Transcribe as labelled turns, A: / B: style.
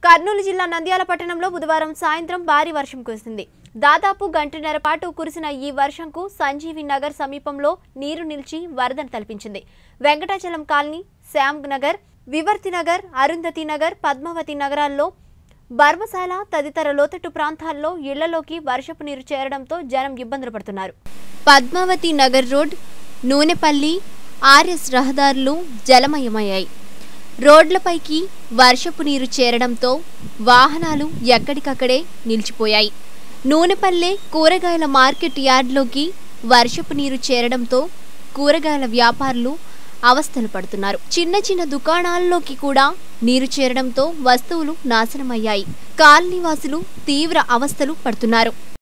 A: కర్నూలు జిల్లా నంద్యాల పట్టణంలో బుధవారం సాయంత్రం భారీ వర్షం కురిసింది దాదాపు గంటన్నర పాటు కురిసిన ఈ వర్షంకు సంజీవి నగర్ సమీపంలో నీరు నిలిచి వరదను తలపించింది వెంకటాచలం కాలనీ శ్యామ్ నగర్ వివర్తి నగర్ అరుంధతి నగర్ పద్మావతి నగరాల్లో బర్మశాల తదితర లోతట్టు ప్రాంతాల్లో ఇళ్లలోకి వర్షపు నీరు చేరడంతో జనం ఇబ్బందులు పడుతున్నారు పద్మావతి నగర్ రోడ్ నూనెపల్లి ఆర్ఎస్ రహదారులు జలమయమయ్యాయి రోడ్లపైకి వర్షపు నీరు చేరడంతో వాహనాలు ఎక్కడికక్కడే నిలిచిపోయాయి నూనెపల్లె కూరగాయల మార్కెట్ యార్డ్లోకి వర్షపు నీరు చేరడంతో కూరగాయల వ్యాపారులు అవస్థలు పడుతున్నారు చిన్న చిన్న దుకాణాల్లోకి కూడా నీరు చేరడంతో వస్తువులు నాశనమయ్యాయి కాలనీవాసులు తీవ్ర అవస్థలు పడుతున్నారు